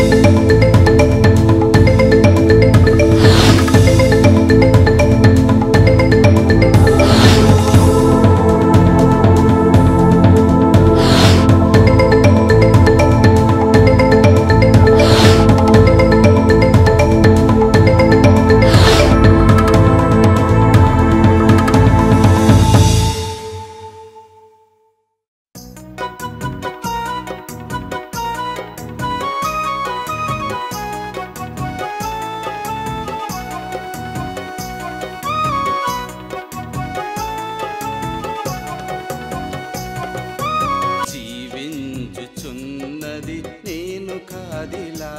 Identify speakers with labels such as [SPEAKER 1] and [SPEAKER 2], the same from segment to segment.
[SPEAKER 1] జీవించుచున్నది నేను కాదిలా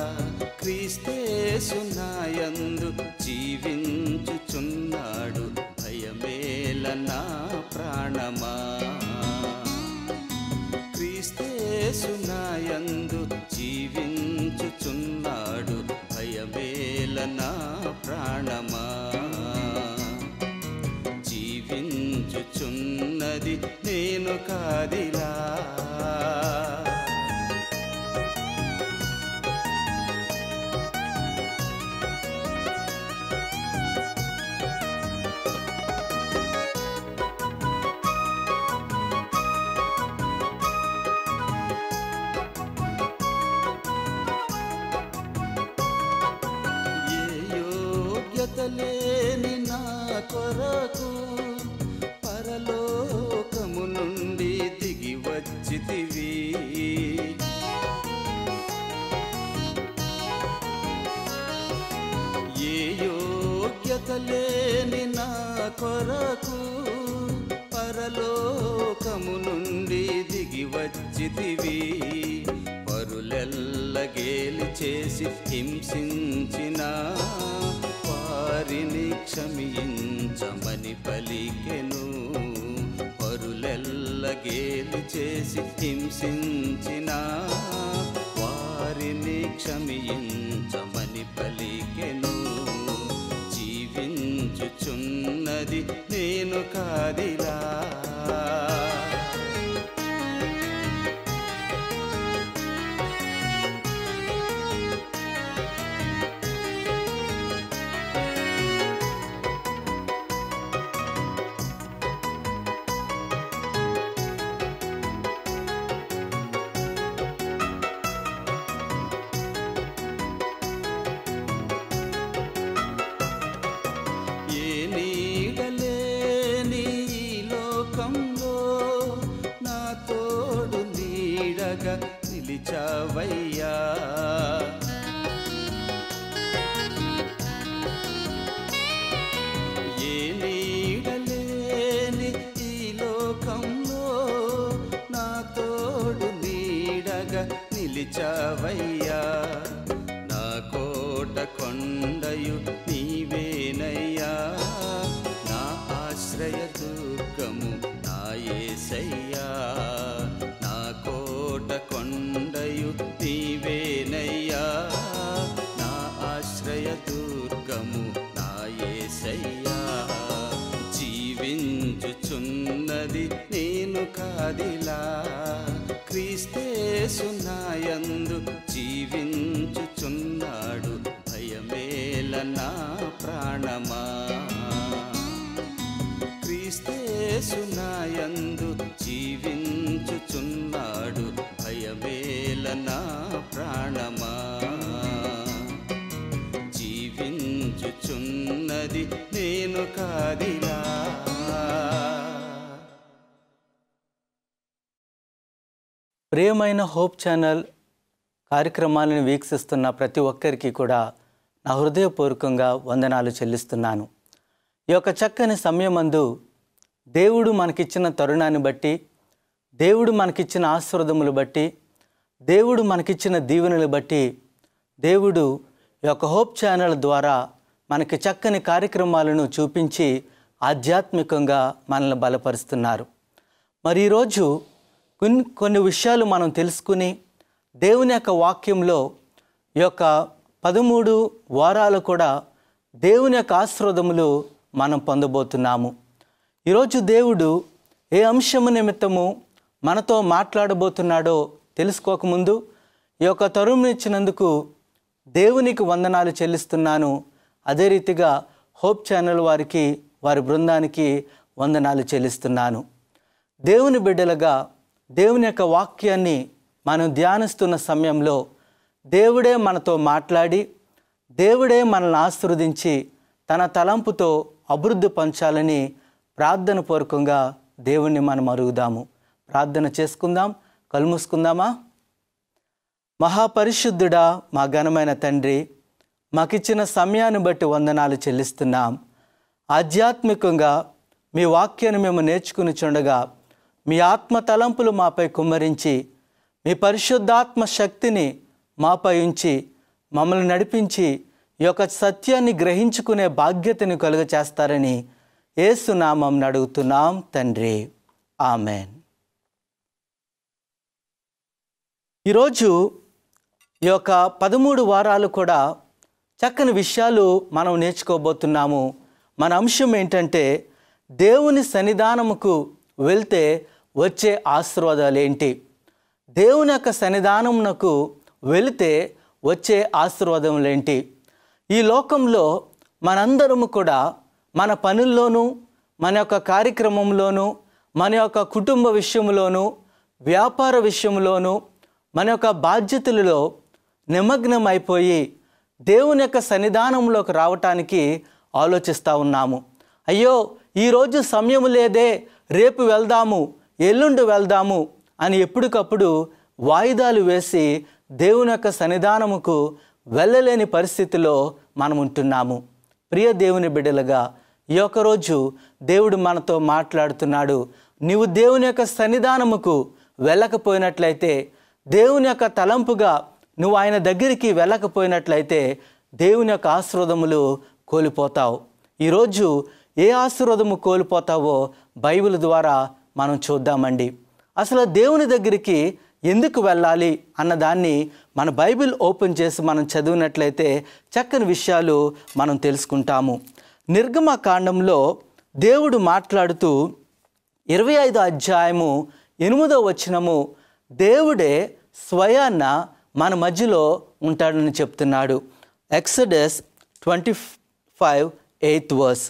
[SPEAKER 1] క్రీస్తేసునాయందు జీవించుచున్నాడు భయమేల నా ప్రాణమా క్రీస్తేసునాయందు జీవించుచున్నాడు భయమేల నా ప్రాణమా జీవించుచున్నది నేను కాదిలా ఏ యోగ్యత లేని నా కొరకు పరలోకము నుండి దిగి వచ్చితివి ఏ యోగ్యత లేని నా కొరకు పరలోకము నుండి దిగి వచ్చితివి పరులెల్ల గేలి చేసి హింసించిన వారిని క్షమించమని పలికెను పరులెల్ల గేలి చేసి హింసించిన వారిని క్షమించమని పలికెను జీవించుచున్నది నేను కాదిలా ఏ నీడలేని ఈ లోకంలో నా తోడు నీడగా నిలిచావయ్యా ఏ నీడలేని ఈ లోకంలో నా తోడు నీడగా నిలిచావయ్యా నా కోట కొండయు నీవేనయ్యా నా ఆశ్రయ దుర్గము నా యేసయ్యా నా కోట కొండయు నీవేనయ్యా నా ఆశ్రయ దుర్గము నా యేసయ్యా జీవించుచున్నది నేను కాదిలా క్రీస్తేసునాయందు జీవించుచున్నాడు భయమేల నా ప్రాణమా క్రీస్తేసునాయందు జీవించుచున్నాడు భయమేల నా ప్రాణమా జీవించుచున్నది నేను కాదిలా
[SPEAKER 2] ప్రియమైన హోప్ ఛానల్ కార్యక్రమాలను వీక్షిస్తున్న ప్రతి ఒక్కరికి కూడా నా హృదయపూర్వకంగా వందనాలు చెల్లిస్తున్నాను ఈ యొక్క చక్కని సమయమందు దేవుడు మనకిచ్చిన తరుణాన్ని బట్టి దేవుడు మనకిచ్చిన ఆశీర్వదములు బట్టి దేవుడు మనకిచ్చిన దీవెనలు బట్టి దేవుడు ఈ యొక్క హోప్ ఛానల్ ద్వారా మనకి చక్కని కార్యక్రమాలను చూపించి ఆధ్యాత్మికంగా మనల్ని బలపరుస్తున్నారు మరి ఈరోజు కొన్ని కొన్ని విషయాలు మనం తెలుసుకుని దేవుని యొక్క వాక్యంలో ఈ యొక్క పదమూడు వారాలు కూడా దేవుని యొక్క ఆశీర్వదములు మనం పొందబోతున్నాము ఈరోజు దేవుడు ఏ అంశము నిమిత్తము మనతో మాట్లాడబోతున్నాడో తెలుసుకోకముందు ఈ యొక్క తరుణిచ్చినందుకు దేవునికి వందనాలు చెల్లిస్తున్నాను అదే రీతిగా హోప్ ఛానల్ వారికి వారి బృందానికి వందనాలు చెల్లిస్తున్నాను దేవుని బిడ్డలుగా దేవుని యొక్క వాక్యాన్ని మనం ధ్యానిస్తున్న సమయంలో దేవుడే మనతో మాట్లాడి దేవుడే మనల్ని ఆశీర్వదించి తన తలంపుతో అభివృద్ధి పంచాలని ప్రార్థన పూర్వకంగా దేవుణ్ణి మనం అరుగుదాము ప్రార్థన చేసుకుందాం కళ్ళు మూసుకుందామా మహాపరిశుద్ధుడా మా ఘనమైన తండ్రి మాకిచ్చిన సమయాన్ని బట్టి వందనాలు చెల్లిస్తున్నాం ఆధ్యాత్మికంగా మీ వాక్యాన్ని మేము నేర్చుకుని చుండగా మీ ఆత్మ తలంపులు మాపై కుమ్మరించి మీ పరిశుద్ధాత్మ శక్తిని మాపై ఉంచి మమ్మల్ని నడిపించి ఈ యొక్క సత్యాన్ని గ్రహించుకునే బాధ్యతని కలుగ చేస్తారని ఏసునామం అడుగుతున్నాం తండ్రి ఆమెన్ ఈరోజు ఈ యొక్క పదమూడు వారాలు కూడా చక్కని విషయాలు మనం నేర్చుకోబోతున్నాము మన అంశం ఏంటంటే దేవుని సన్నిధానముకు వెళ్తే వచ్చే ఆశీర్వాదాలు ఏంటి దేవుని యొక్క సన్నిధానమునకు వెళితే వచ్చే ఆశీర్వాదములు ఏంటి ఈ లోకంలో మనందరము కూడా మన పనుల్లోనూ మన యొక్క కార్యక్రమంలోనూ మన యొక్క కుటుంబ విషయంలోనూ వ్యాపార విషయంలోనూ మన యొక్క బాధ్యతలలో నిమగ్నం అయిపోయి దేవుని యొక్క సన్నిధానంలోకి రావటానికి ఆలోచిస్తూ ఉన్నాము అయ్యో ఈరోజు సమయం లేదే రేపు వెళ్దాము ఎల్లుండి వెళ్దాము అని ఎప్పటికప్పుడు వాయిదాలు వేసి దేవుని యొక్క సన్నిధానముకు వెళ్ళలేని పరిస్థితిలో మనం ఉంటున్నాము ప్రియ దేవుని బిడ్డలుగా ఈ యొక్క రోజు దేవుడు మనతో మాట్లాడుతున్నాడు నీవు దేవుని యొక్క సన్నిధానముకు వెళ్ళకపోయినట్లయితే దేవుని యొక్క తలంపుగా నువ్వు ఆయన దగ్గరికి వెళ్ళకపోయినట్లయితే దేవుని యొక్క ఆశీర్వాదములు కోల్పోతావు ఈరోజు ఏ ఆశీర్వాదము కోల్పోతావో బైబిల్ ద్వారా మనం చూద్దామండి అసలు దేవుని దగ్గరికి ఎందుకు వెళ్ళాలి అన్నదాన్ని మన బైబిల్ ఓపెన్ చేసి మనం చదివినట్లయితే చక్కని విషయాలు మనం తెలుసుకుంటాము నిర్గమ కాండంలో దేవుడు మాట్లాడుతూ ఇరవై ఐదో అధ్యాయము ఎనిమిదో వచనము దేవుడే స్వయాన్న మన మధ్యలో ఉంటాడని చెప్తున్నాడు Exodus twenty five eighth verse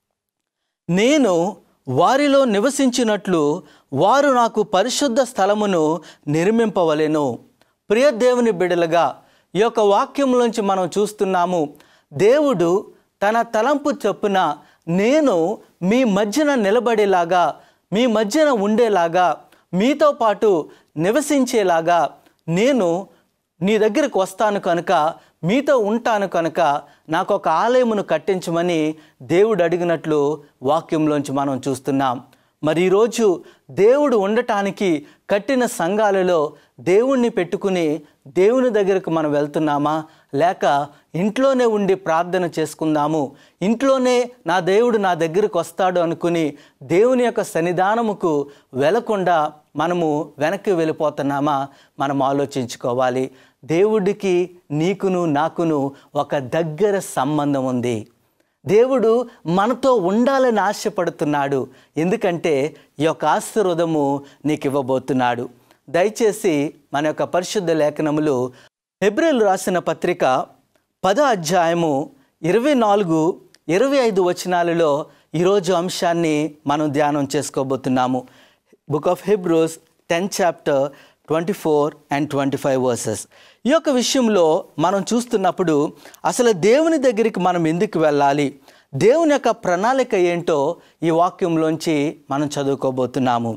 [SPEAKER 2] నేను వారిలో నివసించినట్లు వారు నాకు పరిశుద్ధ స్థలమును నిర్మింపవలెను ప్రియ దేవుని బిడలుగా ఈ యొక్క వాక్యంలోంచి మనం చూస్తున్నాము దేవుడు తన తలంపు చొప్పున నేను మీ మధ్యన నిలబడేలాగా మీ మధ్యన ఉండేలాగా మీతో పాటు నివసించేలాగా నేను నీ దగ్గరికి వస్తాను కనుక మీతో ఉంటాను కనుక నాకు ఒక ఆలయమును కట్టించమని దేవుడు అడిగినట్లు వాక్యంలోంచి మనం చూస్తున్నాం మరి ఈరోజు దేవుడు ఉండటానికి కట్టిన సంఘాలలో దేవుణ్ణి పెట్టుకుని దేవుని దగ్గరకు మనం వెళ్తున్నామా లేక ఇంట్లోనే ఉండి ప్రార్థన చేసుకుందాము ఇంట్లోనే నా దేవుడు నా దగ్గరకు వస్తాడు అనుకుని దేవుని యొక్క సన్నిధానముకు వెళ్లకుండా మనము వెనక్కి వెళ్ళిపోతున్నామా మనం ఆలోచించుకోవాలి దేవుడికి నీకును నాకును ఒక దగ్గర సంబంధం ఉంది దేవుడు మనతో ఉండాలని ఆశపడుతున్నాడు ఎందుకంటే ఈ యొక్క ఆశీర్వాదము నీకు ఇవ్వబోతున్నాడు దయచేసి మన యొక్క పరిశుద్ధ లేఖనములు హెబ్రిల్ రాసిన పత్రిక పద అధ్యాయము ఇరవై నాలుగు ఇరవై ఐదు వచనాలలో ఈరోజు అంశాన్ని మనం ధ్యానం చేసుకోబోతున్నాము book of Hebrews tenth chapter twenty four and twenty five verses ఈ యొక్క విషయంలో మనం చూస్తున్నప్పుడు అసలు దేవుని దగ్గరికి మనం ఎందుకు వెళ్ళాలి దేవుని యొక్క ప్రణాళిక ఏంటో ఈ వాక్యంలోంచి మనం చదువుకోబోతున్నాము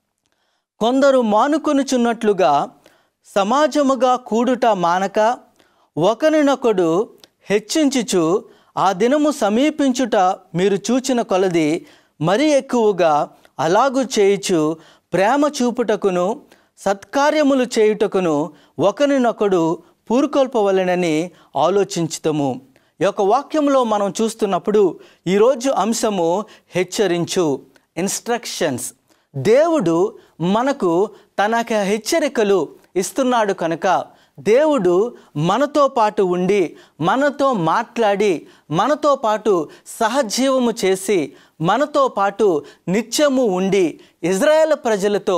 [SPEAKER 2] కొందరు మానుకొనుచున్నట్లుగా సమాజముగా కూడుట మానక ఒకరినొకడు హెచ్చించుచు ఆ దినము సమీపించుట మీరు చూచిన కొలది మరీ ఎక్కువగా అలాగు చేయుచు ప్రేమ చూపుటకును సత్కార్యములు చేయుటకును ఒకరినొకడు పూరుకొల్పవలెనని ఆలోచించుతము ఈ యొక్క వాక్యంలో మనం చూస్తున్నప్పుడు ఈరోజు అంశము హెచ్చరించు ఇన్స్ట్రక్షన్స్ దేవుడు మనకు తన యొక్క హెచ్చరికలు ఇస్తున్నాడు కనుక దేవుడు మనతో పాటు ఉండి మనతో మాట్లాడి మనతో పాటు సహజీవము చేసి మనతో పాటు నిత్యము ఉండి ఇజ్రాయేల్ ప్రజలతో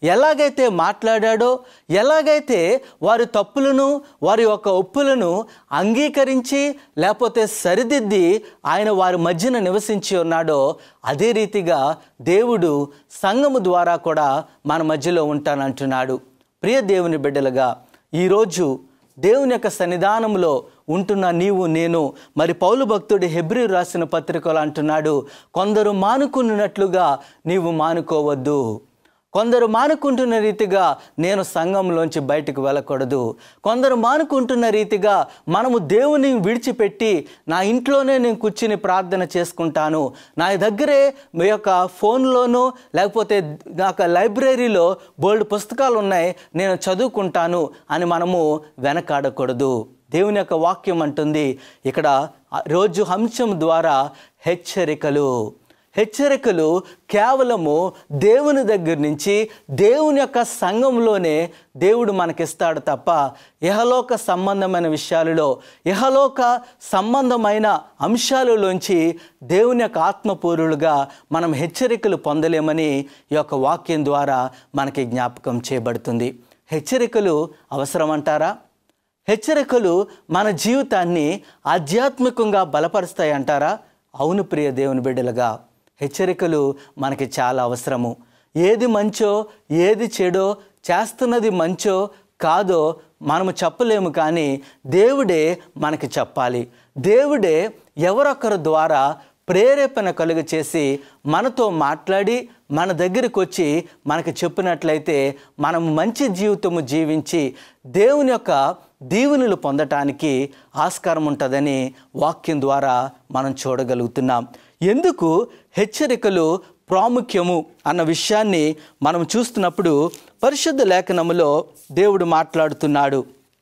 [SPEAKER 2] ఎలాగైతే మాట్లాడాడో ఎలాగైతే వారి తప్పులను వారి యొక్క ఒప్పులను అంగీకరించి లేకపోతే సరిదిద్ది ఆయన వారి మధ్యన నివసించి ఉన్నాడో అదే రీతిగా దేవుడు సంఘము ద్వారా కూడా మన మధ్యలో ఉంటానంటున్నాడు ప్రియ దేవుని బిడ్డలుగా ఈరోజు దేవుని యొక్క సన్నిధానంలో ఉంటున్న నీవు నేను మరి పౌలు భక్తుడి హెబ్రి రాసిన పత్రికలు అంటున్నాడు కొందరు మానుకున్నట్లుగా నీవు మానుకోవద్దు కొందరు మానుకుంటున్న రీతిగా నేను సంఘంలోంచి బయటకు వెళ్ళకూడదు కొందరు మానుకుంటున్న రీతిగా మనము దేవుని విడిచిపెట్టి నా ఇంట్లోనే నేను కూర్చుని ప్రార్థన చేసుకుంటాను నా దగ్గరే మీ యొక్క ఫోన్లోనూ లేకపోతే నాకు లైబ్రరీలో బోల్డ్ పుస్తకాలు ఉన్నాయి నేను చదువుకుంటాను అని మనము వెనకాడకూడదు దేవుని యొక్క వాక్యం అంటుంది ఇక్కడ రోజు హంసం ద్వారా హెచ్చరికలు హెచ్చరికలు కేవలము దేవుని దగ్గర నుంచి దేవుని యొక్క సంఘంలోనే దేవుడు మనకిస్తాడు తప్ప ఇహలోక సంబంధమైన విషయాలలో ఇహలోక సంబంధమైన అంశాలలోంచి దేవుని యొక్క ఆత్మపూరులుగా మనం హెచ్చరికలు పొందలేమని ఈ యొక్క వాక్యం ద్వారా మనకి జ్ఞాపకం చేయబడుతుంది హెచ్చరికలు అవసరమంటారా హెచ్చరికలు మన జీవితాన్ని ఆధ్యాత్మికంగా బలపరుస్తాయి అంటారా అవును ప్రియ దేవుని బిడ్డలుగా హెచ్చరికలు మనకి చాలా అవసరము ఏది మంచో ఏది చెడో చేస్తున్నది మంచో కాదో మనము చెప్పలేము కానీ దేవుడే మనకి చెప్పాలి దేవుడే ఎవరొకరి ద్వారా ప్రేరేపణ కలుగ చేసి మనతో మాట్లాడి మన దగ్గరికి వచ్చి మనకు చెప్పినట్లయితే మనం మంచి జీవితము జీవించి దేవుని యొక్క దీవెనలు పొందటానికి ఆస్కారం ఉంటుందని వాక్యం ద్వారా మనం చూడగలుగుతున్నాం ఎందుకు హెచ్చరికలు ప్రాముఖ్యము అన్న విషయాన్ని మనం చూస్తున్నప్పుడు పరిశుద్ధ లేఖనములో దేవుడు మాట్లాడుతున్నాడు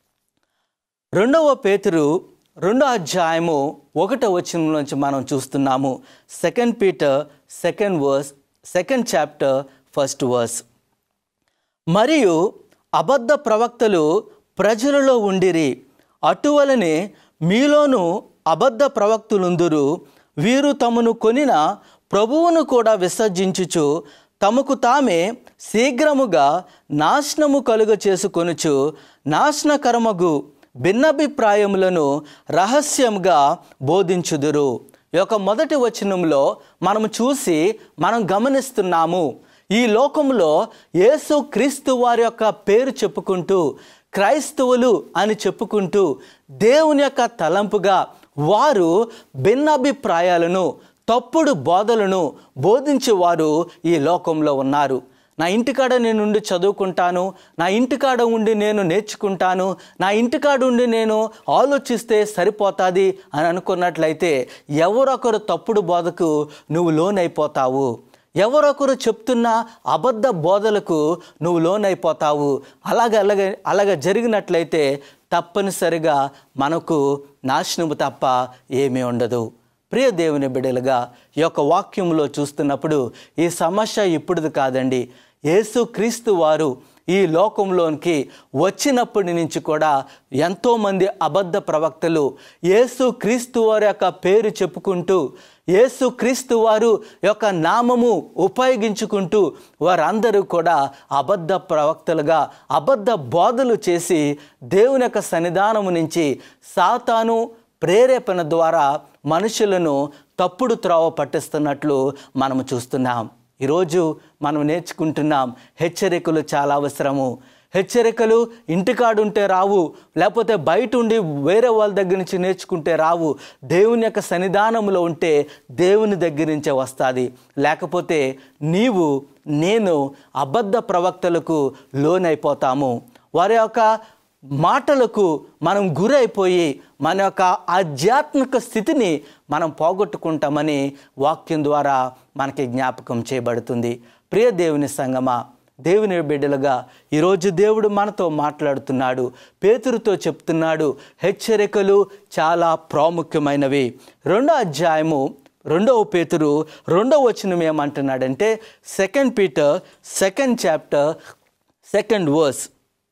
[SPEAKER 2] రెండవ పేతురు రెండో అధ్యాయము ఒకటో వచనంలోంచి మనం చూస్తున్నాము second Peter second verse second chapter first verse మరియు అబద్ధ ప్రవక్తలు ప్రజలలో ఉండిరి అటువలనే మీలోను అబద్ధ ప్రవక్తులుందురు వీరు తమను కొనిన ప్రభువును కూడా విసర్జించుచు తమకు తామే శీఘ్రముగా నాశనము కలుగ చేసుకొనుచు నాశనకరమగు భిన్నాభిప్రాయములను రహస్యంగా బోధించుదురు ఈ యొక్క మొదటి వచనంలో మనం చూసి మనం గమనిస్తున్నాము ఈ లోకంలో యేసు క్రీస్తు వారి యొక్క పేరు చెప్పుకుంటూ క్రైస్తవులు అని చెప్పుకుంటూ దేవుని యొక్క తలంపుగా వారు భిన్నాభిప్రాయాలను తప్పుడు బోధలను బోధించేవారు ఈ లోకంలో ఉన్నారు నా ఇంటికాడ నేను ఉండి చదువుకుంటాను నా ఇంటికాడ ఉండి నేను నేర్చుకుంటాను నా ఇంటికాడ ఉండి నేను ఆలోచిస్తే సరిపోతుంది అని అనుకున్నట్లయితే ఎవరొకరు తప్పుడు బోధకు నువ్వు లోనైపోతావు ఎవరొకరు చెప్తున్న అబద్ధ బోధలకు నువ్వు లోనైపోతావు అలాగ అలాగ అలాగ జరిగినట్లయితే తప్పనిసరిగా మనకు నాశనము తప్ప ఏమీ ఉండదు ప్రియ దేవుని బిడ్డలుగా ఈ యొక్క వాక్యంలో చూస్తున్నప్పుడు ఈ సమస్య ఇప్పుడుది కాదండి యేసు క్రీస్తు వారు ఈ లోకంలోనికి వచ్చినప్పటి నుంచి కూడా ఎంతోమంది అబద్ధ ప్రవక్తలు యేసు క్రీస్తు వారి యొక్క పేరు చెప్పుకుంటూ యేసు క్రీస్తు వారు యొక్క నామము ఉపయోగించుకుంటూ వారందరూ కూడా అబద్ధ ప్రవక్తలుగా అబద్ధ బోధలు చేసి దేవుని యొక్క సన్నిధానము నుంచి సాతాను ప్రేరేపణ ద్వారా మనుషులను తప్పుడు త్రోవ పట్టిస్తున్నట్లు మనము చూస్తున్నాం ఈరోజు మనం నేర్చుకుంటున్నాం హెచ్చరికలు చాలా అవసరము హెచ్చరికలు ఇంటికాడుంటే రావు లేకపోతే బయట ఉండి వేరే వాళ్ళ దగ్గర నుంచి నేర్చుకుంటే రావు దేవుని యొక్క సన్నిధానంలో ఉంటే దేవుని దగ్గర నుంచే వస్తుంది లేకపోతే నీవు నేను అబద్ధ ప్రవక్తలకు లోనైపోతాము వారి యొక్క మాటలకు మనం గురైపోయి మన యొక్క ఆధ్యాత్మిక స్థితిని మనం పోగొట్టుకుంటామని వాక్యం ద్వారా మనకి జ్ఞాపకం చేయబడుతుంది ప్రియ దేవుని సంగమా దేవుని బిడ్డలుగా ఈరోజు దేవుడు మనతో మాట్లాడుతున్నాడు పేతురుతో చెప్తున్నాడు హెచ్చరికలు చాలా ప్రాముఖ్యమైనవి రెండో అధ్యాయము రెండవ పేతురు రెండవ వచనం ఏమంటున్నాడంటే second Peter second chapter second verse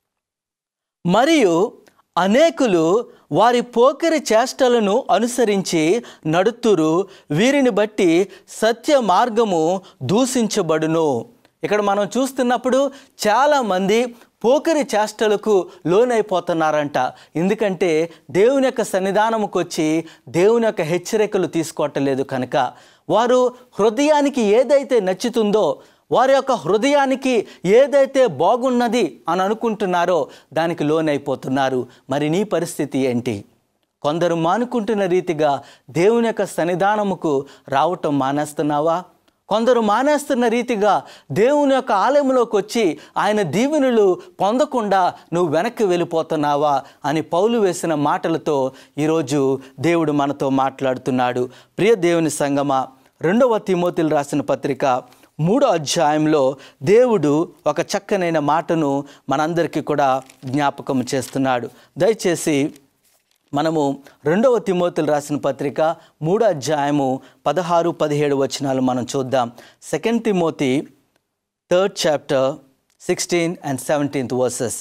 [SPEAKER 2] మరియు అనేకులు వారి పోకరి చేష్టలను అనుసరించి నడుతురు వీరిని బట్టి సత్య మార్గము దూషించబడును ఇక్కడ మనం చూస్తున్నప్పుడు చాలామంది పోకరి చేష్టలకు లోనైపోతున్నారంట ఎందుకంటే దేవుని యొక్క సన్నిధానముకు వచ్చి దేవుని యొక్క హెచ్చరికలు తీసుకోవట్లేదు కనుక వారు హృదయానికి ఏదైతే నచ్చుతుందో వారి యొక్క హృదయానికి ఏదైతే బాగున్నది అని అనుకుంటున్నారో దానికి లోనైపోతున్నారు మరి నీ పరిస్థితి ఏంటి కొందరు మానుకుంటున్న రీతిగా దేవుని యొక్క సన్నిధానముకు రావటం మానేస్తున్నావా కొందరు మానేస్తున్న రీతిగా దేవుని యొక్క ఆలయంలోకి వచ్చి ఆయన దీవెనలు పొందకుండా నువ్వు వెనక్కి వెళ్ళిపోతున్నావా అని పౌలు వేసిన మాటలతో ఈరోజు దేవుడు మనతో మాట్లాడుతున్నాడు ప్రియ దేవుని సంగమా రెండవ తిమోతిలు రాసిన పత్రిక మూడో అధ్యాయంలో దేవుడు ఒక చక్కనైన మాటను మనందరికీ కూడా జ్ఞాపకం చేస్తున్నాడు దయచేసి మనము రెండవ తిమోతులు రాసిన పత్రిక మూడో అధ్యాయము పదహారు పదిహేడు వచనాలు మనం చూద్దాం second Timothy third chapter sixteen and seventeenth verses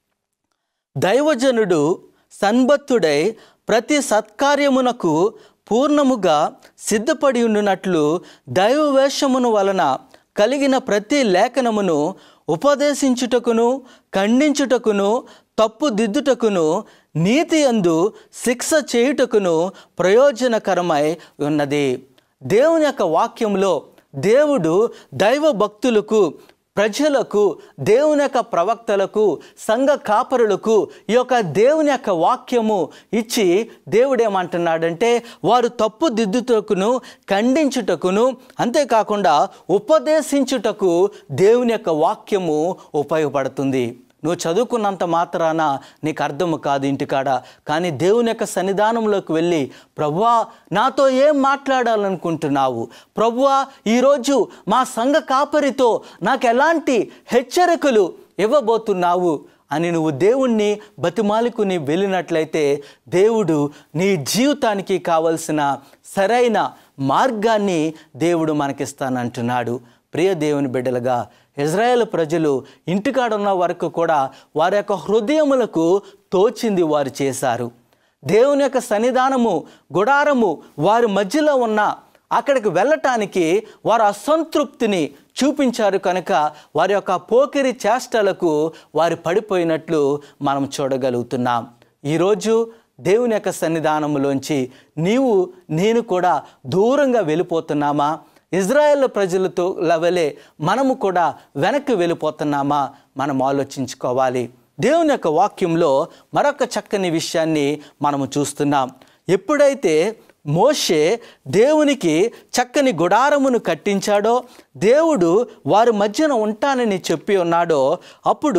[SPEAKER 2] దైవజనుడు సన్బత్తుడై ప్రతి సత్కార్యమునకు పూర్ణముగా సిద్ధపడి ఉండునట్లు దైవవేషమును వలన కలిగిన ప్రతి లేఖనమును ఉపదేశించుటకును ఖండించుటకును తప్పు దిద్దుటకును నీతి అందు శిక్ష చేయుటకును ప్రయోజనకరమై ఉన్నది దేవుని యొక్క వాక్యంలో దేవుడు దైవ భక్తులకు ప్రజలకు దేవుని యొక్క ప్రవక్తలకు సంఘ కాపరులకు ఈ యొక్క దేవుని యొక్క వాక్యము ఇచ్చి దేవుడు ఏమంటున్నాడంటే వారు తప్పు దిద్దుటకును ఖండించుటకును అంతేకాకుండా ఉపదేశించుటకు దేవుని యొక్క వాక్యము ఉపయోగపడుతుంది నువ్వు చదువుకున్నంత మాత్రాన నీకు అర్థము కాదు ఇంటికాడ కానీ దేవుని యొక్క సన్నిధానంలోకి వెళ్ళి ప్రభువా నాతో ఏం మాట్లాడాలనుకుంటున్నావు ప్రభువా ఈరోజు మా సంఘ కాపరితో నాకు ఎలాంటి హెచ్చరికలు ఇవ్వబోతున్నావు అని నువ్వు దేవుణ్ణి బతిమాలుకుని వెళ్ళినట్లయితే దేవుడు నీ జీవితానికి కావలసిన సరైన మార్గాన్ని దేవుడు మనకిస్తానంటున్నాడు ప్రియ దేవుని బిడ్డలుగా ఇజ్రాయేల్ ప్రజలు ఇంటికాడ ఉన్న వరకు కూడా వారి యొక్క హృదయములకు తోచింది వారు చేశారు దేవుని యొక్క సన్నిధానము గుడారము వారి మధ్యలో ఉన్న అక్కడికి వెళ్ళటానికి వారు అసంతృప్తిని చూపించారు కనుక వారి యొక్క పోకిరి చేష్టలకు వారు పడిపోయినట్లు మనం చూడగలుగుతున్నాం ఈరోజు దేవుని యొక్క సన్నిధానములోంచి నీవు నేను కూడా దూరంగా వెళ్ళిపోతున్నామా ఇజ్రాయెల్ ప్రజలతో లెవలే మనము కూడా వెనక్కి వెళ్ళిపోతున్నామా మనం ఆలోచించుకోవాలి దేవుని యొక్క వాక్యంలో మరొక చక్కని విషయాన్ని మనము చూస్తున్నాం ఎప్పుడైతే మోషే దేవునికి చక్కని గుడారమును కట్టించాడో దేవుడు వారి మధ్యన ఉంటానని చెప్పి ఉన్నాడో అప్పుడు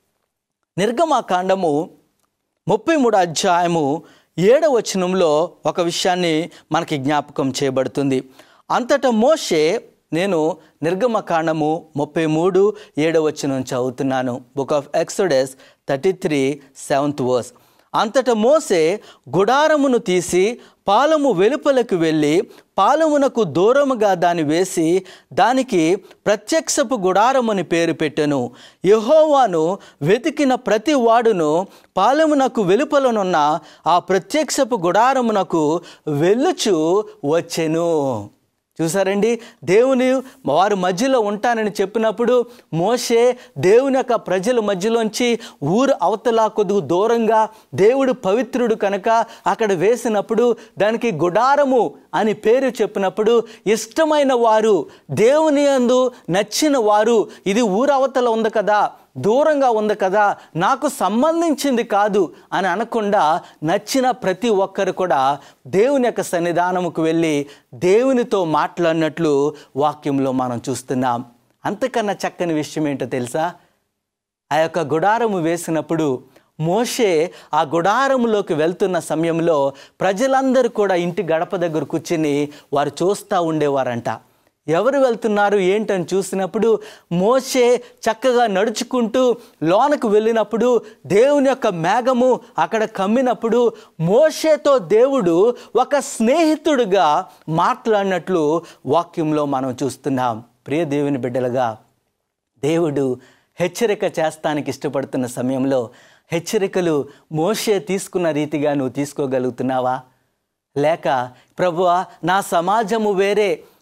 [SPEAKER 2] నిర్గమాకాండము ముప్పై మూడు అధ్యాయము ఏడవ వచనంలో ఒక విషయాన్ని మనకి జ్ఞాపకం చేయబడుతుంది అంతటా మోషే నేను నిర్గమకాండము ముప్పై మూడు ఏడవ వచనం చదువుతున్నాను book of Exodus thirty three seventh verse అంతట మోసే గుడారమును తీసి పాలము వెలుపలకు వెళ్ళి పాలమునకు దూరముగా దాన్ని వేసి దానికి ప్రత్యక్షపు గుడారమని పేరు పెట్టెను యహోవాను వెతికిన ప్రతి వాడును పాలమునకు వెలుపలనున్న ఆ ప్రత్యక్షపు గుడారమునకు వెళ్ళుచు వచ్చెను చూసారండి దేవుని వారి మధ్యలో ఉంటానని చెప్పినప్పుడు మోషే దేవుని యొక్క ప్రజల మధ్యలోంచి ఊరు అవతల కొద్దిగా దూరంగా దేవుడు పవిత్రుడు కనుక అక్కడ వేసినప్పుడు దానికి గుడారము అని పేరు చెప్పినప్పుడు ఇష్టమైన వారు దేవుని అందు నచ్చిన వారు ఇది ఊరు అవతల ఉంది కదా దూరంగా ఉంది కదా నాకు సంబంధించింది కాదు అని అనకుండా నచ్చిన ప్రతి ఒక్కరు కూడా దేవుని యొక్క సన్నిధానముకు వెళ్ళి దేవునితో మాట్లాడినట్లు వాక్యంలో మనం చూస్తున్నాం అంతకన్నా చక్కని విషయం ఏంటో తెలుసా ఆ యొక్క గుడారము వేసినప్పుడు మోషే ఆ గుడారములోకి వెళ్తున్న సమయంలో ప్రజలందరూ కూడా ఇంటి గడప దగ్గర కూర్చుని వారు చూస్తూ ఉండేవారంట ఎవరు వెళ్తున్నారు ఏంటని చూసినప్పుడు మోషే చక్కగా నడుచుకుంటూ లోనకు వెళ్ళినప్పుడు దేవుని యొక్క మేఘము అక్కడ కమ్మినప్పుడు మోషేతో దేవుడు ఒక స్నేహితుడిగా మాట్లాడినట్లు వాక్యంలో మనం చూస్తున్నాం ప్రియ దేవుని బిడ్డలుగా దేవుడు హెచ్చరిక చేస్తానికి ఇష్టపడుతున్న సమయంలో హెచ్చరికలు మోషే తీసుకున్న రీతిగా నువ్వు తీసుకోగలుగుతున్నావా లేక ప్రభువా నా సమాజము వేరే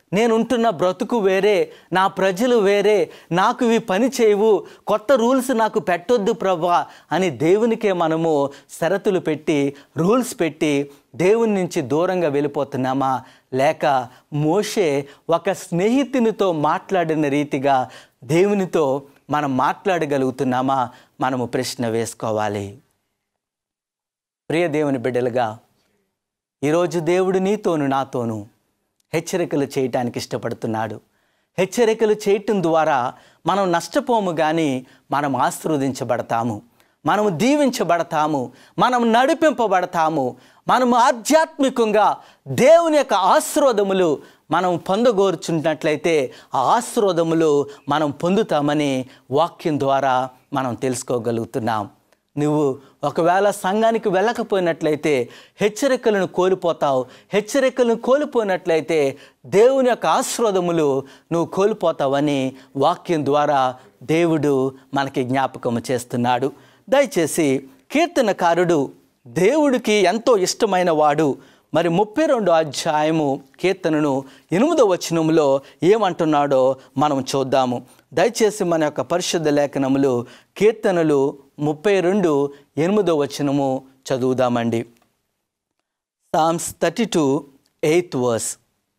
[SPEAKER 2] నేను ఉంటున్న బ్రతుకు వేరే నా ప్రజలు వేరే నాకు ఇవి పని చేయవు కొత్త రూల్స్ నాకు పెట్టొద్దు ప్రభా అని దేవునికే మనము షరతులు పెట్టి రూల్స్ పెట్టి దేవుని నుంచి దూరంగా వెళ్ళిపోతున్నామా లేక మోషే ఒక స్నేహితునితో మాట్లాడిన రీతిగా దేవునితో మనం మాట్లాడగలుగుతున్నామా మనము ప్రశ్న వేసుకోవాలి ప్రియ దేవుని బిడ్డలుగా ఈరోజు దేవుడు నీతోను నాతోను హెచ్చరికలు చేయటానికి ఇష్టపడుతున్నాడు హెచ్చరికలు చేయటం ద్వారా మనం నష్టపోము కానీ మనం ఆశీర్వదించబడతాము మనము దీవించబడతాము మనం నడిపింపబడతాము మనం ఆధ్యాత్మికంగా దేవుని యొక్క ఆశీర్వాదములు మనం పొందగోరుచున్నట్లయితే ఆ ఆశీర్వాదములు మనం పొందుతామని వాక్యం ద్వారా మనం తెలుసుకోగలుగుతున్నాం నువ్వు ఒకవేళ సంఘానికి వెళ్ళకపోయినట్లయితే హెచ్చరికలను కోల్పోతావు హెచ్చరికలను కోల్పోయినట్లయితే దేవుని యొక్క ఆశీర్వాదములు నువ్వు కోల్పోతావని వాక్యం ద్వారా దేవుడు మనకి జ్ఞాపకం చేస్తున్నాడు దయచేసి కీర్తనకారుడు దేవుడికి ఎంతో ఇష్టమైన వాడు మరి ముప్పై రెండు అధ్యాయము కీర్తనను ఎనిమిదో వచనంలో ఏమంటున్నాడో మనం చూద్దాము దయచేసి మన యొక్క పరిశుద్ధ లేఖనములు కీర్తనలు ముప్పై రెండు ఎనిమిదో వచనము చదువుదామండి Psalms thirty two eighth verse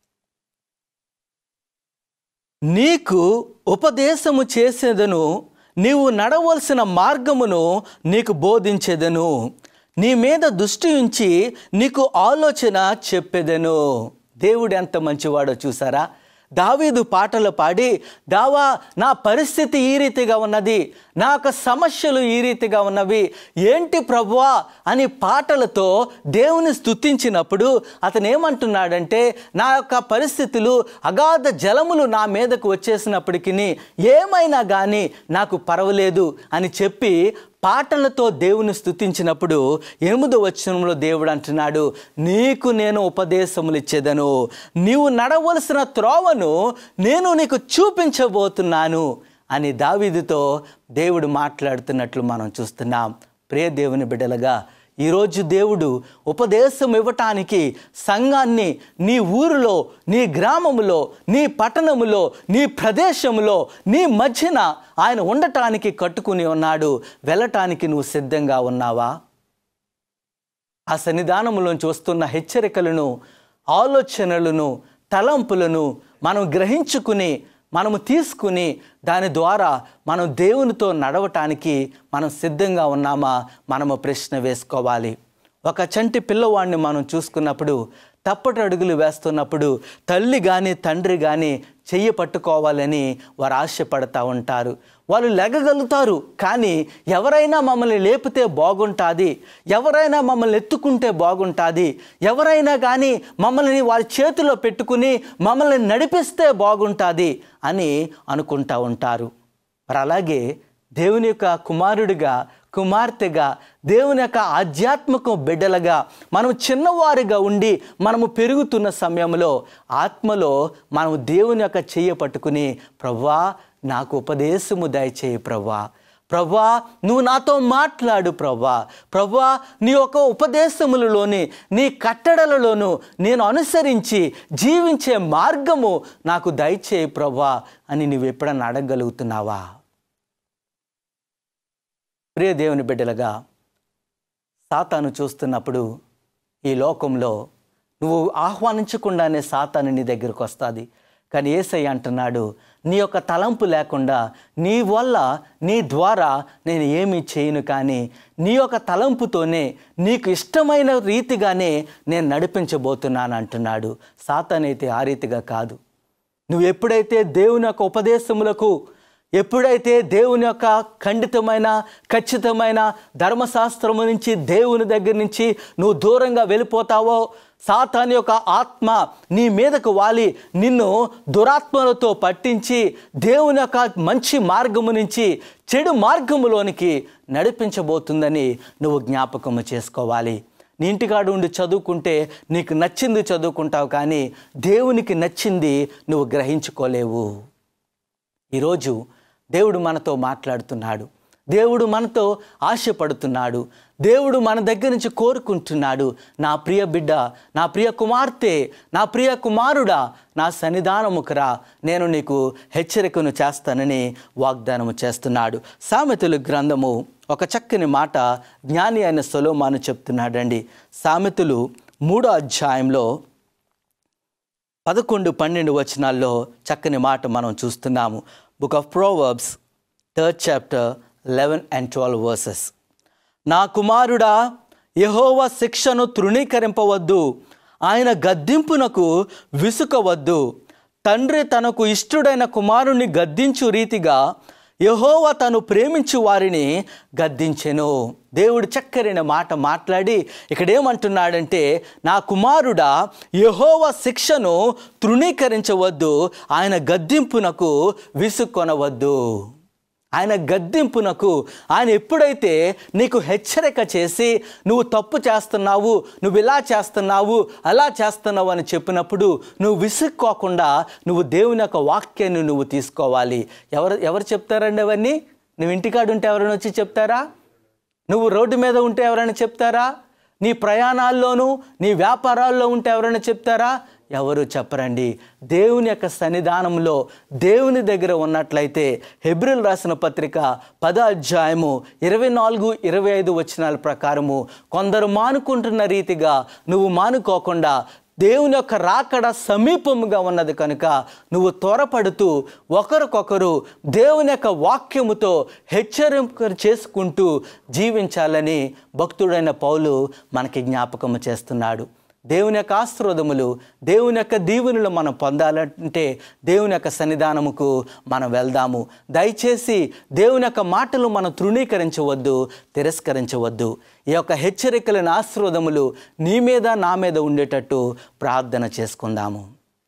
[SPEAKER 2] నీకు ఉపదేశము చేసేదను నీవు నడవలసిన మార్గమును నీకు బోధించేదను నీ మీద దృష్టి ఉంచి నీకు ఆలోచన చెప్పేదను దేవుడు ఎంత మంచివాడో చూసారా దావీదు పాటలు పాడి దావా నా పరిస్థితి ఈ రీతిగా ఉన్నది నా యొక్క సమస్యలు ఈ రీతిగా ఉన్నవి ఏంటి ప్రభువా అని పాటలతో దేవుని స్తుతించినప్పుడు అతను ఏమంటున్నాడంటే నా యొక్క పరిస్థితులు అగాధ జలములు నా మీదకు వచ్చేసినప్పటికీ ఏమైనా కానీ నాకు పర్వాలేదు అని చెప్పి పాటలతో దేవుని స్తుతించినప్పుడు ఎనిమిదో వచనంలో దేవుడు అంటున్నాడు నీకు నేను ఉపదేశములు ఇచ్చేదను నీవు నడవలసిన త్రోవను నేను నీకు చూపించబోతున్నాను అని దావీదుతో దేవుడు మాట్లాడుతున్నట్లు మనం చూస్తున్నాం ప్రియ దేవుని బిడ్డలుగా ఈరోజు దేవుడు ఉపదేశం ఇవ్వటానికి సంఘాన్ని నీ ఊరిలో నీ గ్రామములో నీ పట్టణములో నీ ప్రదేశములో నీ మధ్యన ఆయన ఉండటానికి కట్టుకుని ఉన్నాడు వెళ్ళటానికి నువ్వు సిద్ధంగా ఉన్నావా ఆ సన్నిధానములోంచి వస్తున్న హెచ్చరికలను ఆలోచనలను తలంపులను మనం గ్రహించుకుని మనము తీసుకుని దాని ద్వారా మనం దేవునితో నడవటానికి మనం సిద్ధంగా ఉన్నామా మనము ప్రశ్న వేసుకోవాలి ఒక చంటి పిల్లవాడిని మనం చూసుకున్నప్పుడు తప్పటి అడుగులు వేస్తున్నప్పుడు తల్లి కానీ తండ్రి కానీ చెయ్యి పట్టుకోవాలని వారు ఆశపడతా ఉంటారు వాళ్ళు లెగగలుగుతారు కానీ ఎవరైనా మమ్మల్ని లేపితే బాగుంటుంది ఎవరైనా మమ్మల్ని ఎత్తుకుంటే బాగుంటుంది ఎవరైనా కానీ మమ్మల్ని వారి చేతిలో పెట్టుకుని మమ్మల్ని నడిపిస్తే బాగుంటుంది అని అనుకుంటా ఉంటారు మరి అలాగే దేవుని యొక్క కుమారుడిగా కుమార్తెగా దేవుని యొక్క ఆధ్యాత్మిక బిడ్డలుగా మనం చిన్నవారిగా ఉండి మనము పెరుగుతున్న సమయంలో ఆత్మలో మనం దేవుని యొక్క చెయ్యి పట్టుకుని ప్రవ్వా నాకు ఉపదేశము దయచేయి ప్రవ్వా ప్రవ్వా నువ్వు నాతో మాట్లాడు ప్రవ్వా ప్రవ్వా నీ యొక్క ఉపదేశములలోని నీ కట్టడలలోను నేను అనుసరించి జీవించే మార్గము నాకు దయచేయి ప్రవ్వా అని నువ్వు ఎప్పుడన్నా అడగగలుగుతున్నావా ప్రియ దేవుని బిడ్డలుగా సాతాను చూస్తున్నప్పుడు ఈ లోకంలో నువ్వు ఆహ్వానించకుండానే సాతాను నీ దగ్గరకు వస్తుంది కానీ ఏసయ్య అంటున్నాడు నీ యొక్క తలంపు లేకుండా నీ వల్ల నీ ద్వారా నేను ఏమీ చేయను కానీ నీ యొక్క తలంపుతోనే నీకు ఇష్టమైన రీతిగానే నేను నడిపించబోతున్నాను అంటున్నాడు సాతానైతే ఆ రీతిగా కాదు నువ్వు ఎప్పుడైతే దేవుని యొక్క ఉపదేశములకు ఎప్పుడైతే దేవుని యొక్క ఖండితమైన ఖచ్చితమైన ధర్మశాస్త్రము నుంచి దేవుని దగ్గర నుంచి నువ్వు దూరంగా వెళ్ళిపోతావో సాతాని యొక్క ఆత్మ నీ మీదకు వాలి నిన్ను దురాత్మలతో పట్టించి దేవుని యొక్క మంచి మార్గము నుంచి చెడు మార్గములోనికి నడిపించబోతుందని నువ్వు జ్ఞాపకము చేసుకోవాలి నీ ఇంటికాడు ఉండి చదువుకుంటే నీకు నచ్చింది చదువుకుంటావు కానీ దేవునికి నచ్చింది నువ్వు గ్రహించుకోలేవు ఈరోజు దేవుడు మనతో మాట్లాడుతున్నాడు దేవుడు మనతో ఆశపడుతున్నాడు దేవుడు మన దగ్గర నుంచి కోరుకుంటున్నాడు నా ప్రియ బిడ్డ నా ప్రియ కుమార్తె నా ప్రియ కుమారుడా నా సన్నిధానముకురా నేను నీకు హెచ్చరికను చేస్తానని వాగ్దానము చేస్తున్నాడు సామెతలు గ్రంథము ఒక చక్కని మాట జ్ఞాని అయిన సొలోమాను చెప్తున్నాడండి సామెతలు మూడో అధ్యాయంలో పదకొండు పన్నెండు వచనాల్లో చక్కని మాట మనం చూస్తున్నాము book of Proverbs third chapter eleven and twelve verses నా కుమారుడా యహోవ శిక్షను తృణీకరింపవద్దు ఆయన గద్దింపునకు విసుకవద్దు తండ్రి తనకు ఇష్టుడైన కుమారుణ్ణి గద్దించు రీతిగా యహోవ తను ప్రేమించు వారిని గద్దించెను దేవుడు చక్కరైన మాట మాట్లాడి ఇక్కడ ఏమంటున్నాడంటే నా కుమారుడా యహోవ శిక్షను తృణీకరించవద్దు ఆయన గద్దింపునకు విసుక్కొనవద్దు ఆయన గద్దింపునకు ఆయన ఎప్పుడైతే నీకు హెచ్చరిక చేసి నువ్వు తప్పు చేస్తున్నావు నువ్వు ఇలా చేస్తున్నావు అలా చేస్తున్నావు అని చెప్పినప్పుడు నువ్వు విసుక్కోకుండా నువ్వు దేవుని యొక్క వాక్యాన్ని నువ్వు తీసుకోవాలి ఎవరు ఎవరు చెప్తారండి అవన్నీ నువ్వు ఇంటికాడు ఉంటే ఎవరైనా వచ్చి చెప్తారా నువ్వు రోడ్డు మీద ఉంటే ఎవరైనా చెప్తారా నీ ప్రయాణాల్లోనూ నీ వ్యాపారాల్లో ఉంటే ఎవరైనా చెప్తారా ఎవరు చెప్పరండి దేవుని యొక్క సన్నిధానంలో దేవుని దగ్గర ఉన్నట్లయితే హెబ్రిల్ రాసిన పత్రిక పద అధ్యాయము ఇరవై నాలుగు ఇరవై ఐదు వచనాల ప్రకారము కొందరు మానుకుంటున్న రీతిగా నువ్వు మానుకోకుండా దేవుని యొక్క రాకడ సమీపముగా ఉన్నది కనుక నువ్వు త్వరపడుతూ ఒకరికొకరు దేవుని యొక్క వాక్యముతో హెచ్చరింపు చేసుకుంటూ జీవించాలని భక్తుడైన పౌలు మనకి జ్ఞాపకము చేస్తున్నాడు దేవుని యొక్క ఆశీర్వాదములు దేవుని యొక్క దీవెనలు మనం పొందాలంటే దేవుని యొక్క సన్నిధానముకు మనం వెళ్దాము దయచేసి దేవుని యొక్క మాటలు మనం తృణీకరించవద్దు తిరస్కరించవద్దు ఈ యొక్క హెచ్చరికలను ఆశీర్వాదములు నీ మీద నా మీద ఉండేటట్టు ప్రార్థన చేసుకుందాము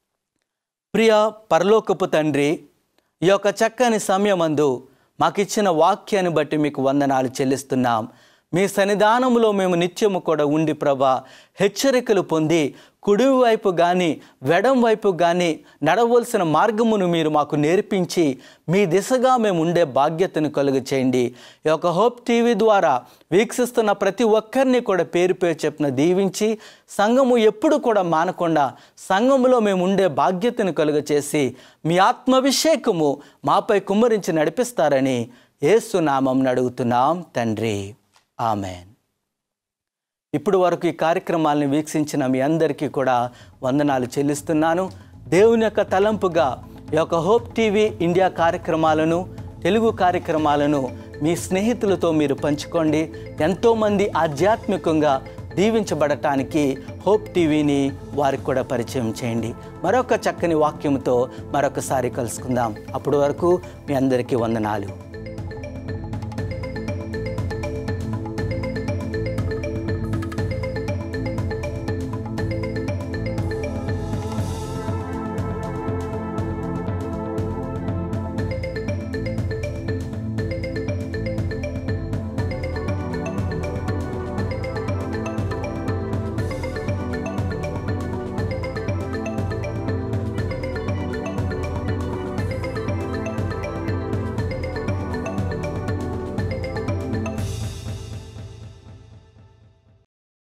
[SPEAKER 2] ప్రియ పరలోకపు తండ్రి ఈ యొక్క చక్కని సమయమందు మాకిచ్చిన వాక్యాన్ని బట్టి మీకు వందనాలు చెల్లిస్తున్నాం మీ సన్నిధానంలో మేము నిత్యము కూడా ఉండి ప్రభా హెచ్చరికలు పొంది కుడి వైపు కానీ వెడం వైపు కానీ నడవలసిన మార్గమును మీరు మాకు నేర్పించి మీ దిశగా మేము ఉండే బాధ్యతను కలుగు చేయండి ఈ యొక్క హోప్ టీవీ ద్వారా వీక్షిస్తున్న ప్రతి ఒక్కరిని కూడా పేరు పేరు చెప్పిన దీవించి సంఘము ఎప్పుడు కూడా మానకుండా సంఘములో మేము ఉండే బాధ్యతను కలుగ చేసి మీ ఆత్మాభిషేకము మాపై కుమ్మరించి నడిపిస్తారని ఏసునామం అడుగుతున్నాం తండ్రి ఆమెన్ ఇప్పుడు వరకు ఈ కార్యక్రమాలను వీక్షించిన మీ అందరికీ కూడా వందనాలు చెల్లిస్తున్నాను దేవుని యొక్క తలంపుగా ఈ యొక్క హోప్ టీవీ ఇండియా కార్యక్రమాలను తెలుగు కార్యక్రమాలను మీ స్నేహితులతో మీరు పంచుకోండి ఎంతోమంది ఆధ్యాత్మికంగా దీవించబడటానికి హోప్ టీవీని వారికి కూడా పరిచయం చేయండి మరొక చక్కని వాక్యంతో మరొకసారి కలుసుకుందాం అప్పటి వరకు మీ అందరికీ వందనాలు